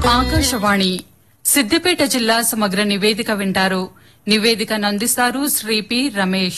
ఆకాశవాణి సిద్దిపేట జిల్లా సమగ్ర నివేదిక వింటారు నివేదికను అందిస్తారు శ్రీ పి రమేష్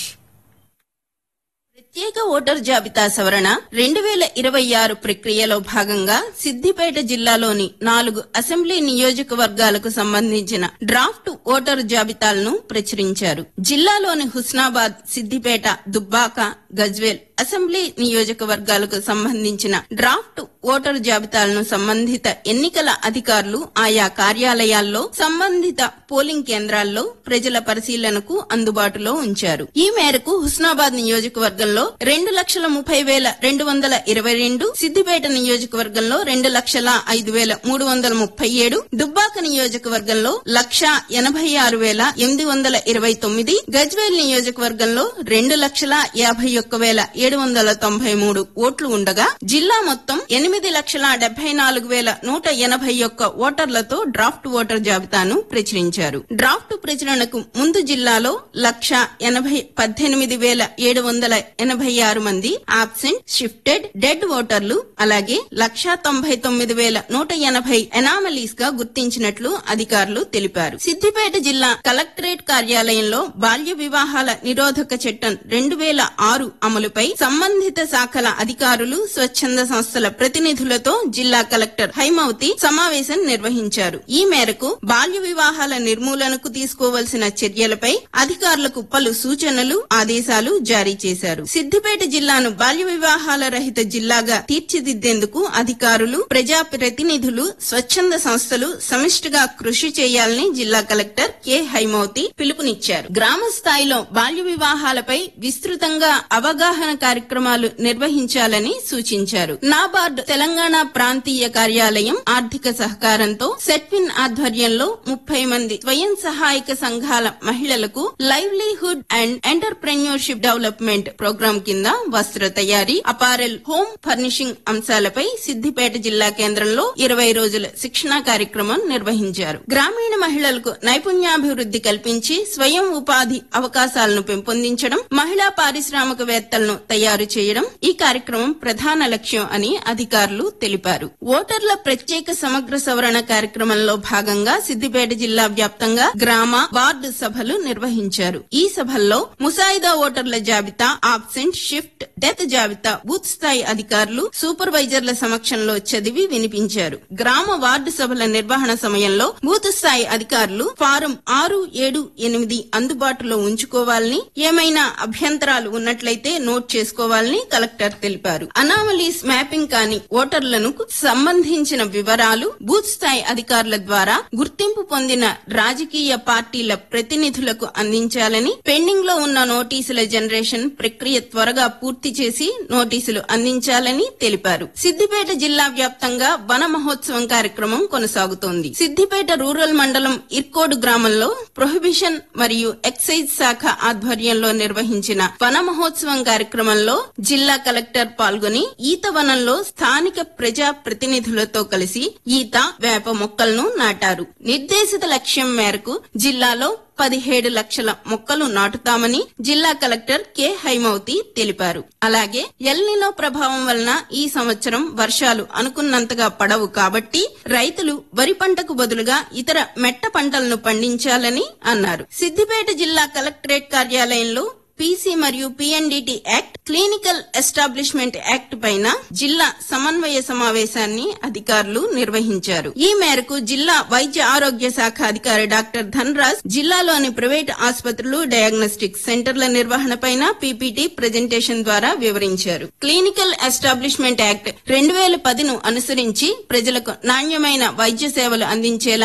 ప్రత్యేక ఓటర్ జాబితా సవరణ రెండు వేల ఇరవై ఆరు ప్రక్రియలో భాగంగా సిద్దిపేట జిల్లాలోని నాలుగు అసెంబ్లీ నియోజకవర్గాలకు సంబంధించిన డ్రాఫ్ట్ ఓటర్ జాబితాలను ప్రచురించారు జిల్లాలోని హుస్నాబాద్ సిద్దిపేట దుబ్బాక గజ్వేల్ అసెంబ్లీ నియోజకవర్గాలకు సంబంధించిన డ్రాఫ్ట్ ఓటర్ జాబితాలను సంబంధిత ఎన్నికల అధికారులు ఆయా కార్యాలయాల్లో సంబంధిత పోలింగ్ కేంద్రాల్లో ప్రజల పరిశీలనకు అందుబాటులో ఉంచారు ఈ మేరకు హుస్నాబాద్ నియోజకవర్గంలో రెండు లక్షల ముప్పై వేల రెండు వందల ఇరవై రెండు సిద్దిపేట నియోజకవర్గంలో రెండు లక్షల ఐదు వేల మూడు వందల ముప్పై ఏడు దుబ్బాక నియోజకవర్గంలో లక్ష ఎనభై ఆరు వేల ఎనిమిది వందల ఇరవై తొమ్మిది గజ్వేల్ నియోజకవర్గంలో రెండు లక్షల యాభై ఒక్క వేల ఏడు వందల తొంభై మూడు ఓట్లు ఉండగా జిల్లా మొత్తం ఎనిమిది లక్షల డెబ్బై నాలుగు వేల నూట ఎనభై ఒక్క ఓటర్లతో డ్రాఫ్ట్ ఓటర్ జాబితాను ప్రచురించారు డ్రాఫ్ట్ ప్రచురణకు ముందు జిల్లాలో లక్ష ఎనభై పద్దెనిమిది వేల ఏడు వందల ఎనభై ఆరు మంది ఆబ్సెంట్ షిఫ్టెడ్ డెడ్ ఓటర్లు అలాగే లక్షా తొంభై తొమ్మిది వేల నూట ఎనభై ఎనామలీస్ గా గుర్తించినట్లు అధికారులు తెలిపారు సిద్దిపేట జిల్లా కలెక్టరేట్ కార్యాలయంలో బాల్య వివాహాల నిరోధక చట్టం రెండు వేల ఆరు అమలుపై సంబంధిత శాఖల అధికారులు స్వచ్ఛంద సంస్థల ప్రతినిధులతో జిల్లా కలెక్టర్ హైమవతి సమావేశం నిర్వహించారు ఈ మేరకు బాల్య వివాహాల నిర్మూలనకు తీసుకోవలసిన చర్యలపై అధికారులకు పలు సూచనలు ఆదేశాలు జారీ చేశారు సిద్దిపేట జిల్లాను బాల్య వివాహాల రహిత జిల్లాగా తీర్చిదిద్దేందుకు అధికారులు ప్రజా ప్రతినిధులు స్వచ్ఛంద సంస్థలు సమిష్టిగా కృషి చేయాలని జిల్లా కలెక్టర్ కె హైమవతి పిలుపునిచ్చారు గ్రామ స్థాయిలో బాల్య వివాహాలపై విస్తృతంగా అవగాహన కార్యక్రమాలు నిర్వహించాలని సూచించారు నాబార్డ్ తెలంగాణ ప్రాంతీయ కార్యాలయం ఆర్థిక సహకారంతో సెట్విన్ ఆధ్వర్యంలో ముప్పై మంది స్వయం సహాయక సంఘాల మహిళలకు livelihood and entrepreneurship development programme కింద వస్త్ర తయారీ అపారెల్ హోమ్ ఫర్నిషింగ్ అంశాలపై సిద్దిపేట జిల్లా కేంద్రంలో ఇరవై రోజుల శిక్షణా కార్యక్రమం నిర్వహించారు గ్రామీణ మహిళలకు నైపుణ్యాభివృద్ధి కల్పించి స్వయం ఉపాధి అవకాశాలను పెంపొందించడం మహిళా పారిశ్రామికవేత్తలను తయారు చేయడం ఈ కార్యక్రమం ప్రధాన లక్ష్యం అని అధికారులు తెలిపారు ఓటర్ల ప్రత్యేక సమగ్ర సవరణ కార్యక్రమంలో భాగంగా సిద్దిపేట జిల్లా వ్యాప్తంగా గ్రామ వార్డు సభలు నిర్వహించారు ఈ సభల్లో ముసాయిదా ఓటర్ల జాబితా ఆబ్సెంట్ షిఫ్ట్ డెత్ జాబితా బూత్ స్థాయి అధికారులు సూపర్వైజర్ల సమక్షంలో చదివి వినిపించారు గ్రామ వార్డు సభల నిర్వహణ సమయంలో బూత్ స్థాయి అధికారులు ఫారం ఆరు ఏడు ఎనిమిది అందుబాటులో ఉంచుకోవాలని ఏమైనా అభ్యంతరాలు ఉన్నట్లయితే నోట్ చేసుకోవాలని కలెక్టర్ తెలిపారు అనామలీస్ మ్యాపింగ్ కాని ఓటర్లను సంబంధించిన వివరాలు బూత్ స్థాయి అధికారుల ద్వారా గుర్తింపు పొందిన రాజకీయ పార్టీల ప్రతినిధులకు అందించాలని పెండింగ్ లో ఉన్న నోటీసుల జనరేషన్ ప్రక్రియ త్వరగా పూర్తి చేసి నోటీసులు అందించాలని తెలిపారు సిద్దిపేట జిల్లా వ్యాప్తంగా వన మహోత్సవం కార్యక్రమం కొనసాగుతోంది సిద్దిపేట రూరల్ మండలం ఇర్కోడు గ్రామంలో ప్రొహిబిషన్ మరియు ఎక్సైజ్ శాఖ ఆధ్వర్యంలో నిర్వహించిన వన మహోత్సవం కార్యక్రమంలో జిల్లా కలెక్టర్ పాల్గొని ఈత వనంలో స్థానిక ప్రజా ప్రతినిధులతో కలిసి ఈత వేప మొక్కలను నాటారు నిర్దేశిత లక్ష్యం మేరకు జిల్లాలో పదిహేడు లక్షల మొక్కలు నాటుతామని జిల్లా కలెక్టర్ కె హైమవతి తెలిపారు అలాగే ఎల్నినో ప్రభావం వలన ఈ సంవత్సరం వర్షాలు అనుకున్నంతగా పడవు కాబట్టి రైతులు వరి పంటకు బదులుగా ఇతర మెట్ట పంటలను పండించాలని అన్నారు సిద్దిపేట జిల్లా కలెక్టరేట్ కార్యాలయంలో పీసీ మరియు PNDT act clinical establishment act పైన జిల్లా సమన్వయ సమావేశాన్ని అధికారులు నిర్వహించారు ఈ మేరకు జిల్లా వైద్య ఆరోగ్య శాఖ అధికారి డాక్టర్ ధనరాజ్ జిల్లాలోని ప్రైవేట్ ఆసుపత్రులు డయాగ్నోస్టిక్ సెంటర్ల నిర్వహణపైన పీపీటీ ప్రజెంటేషన్ ద్వారా వివరించారు క్లినికల్ ఎస్టాబ్లిష్మెంట్ యాక్ట్ రెండు వేల పదిను అనుసరించి ప్రజలకు నాణ్యమైన వైద్య సేవలు అందించేలా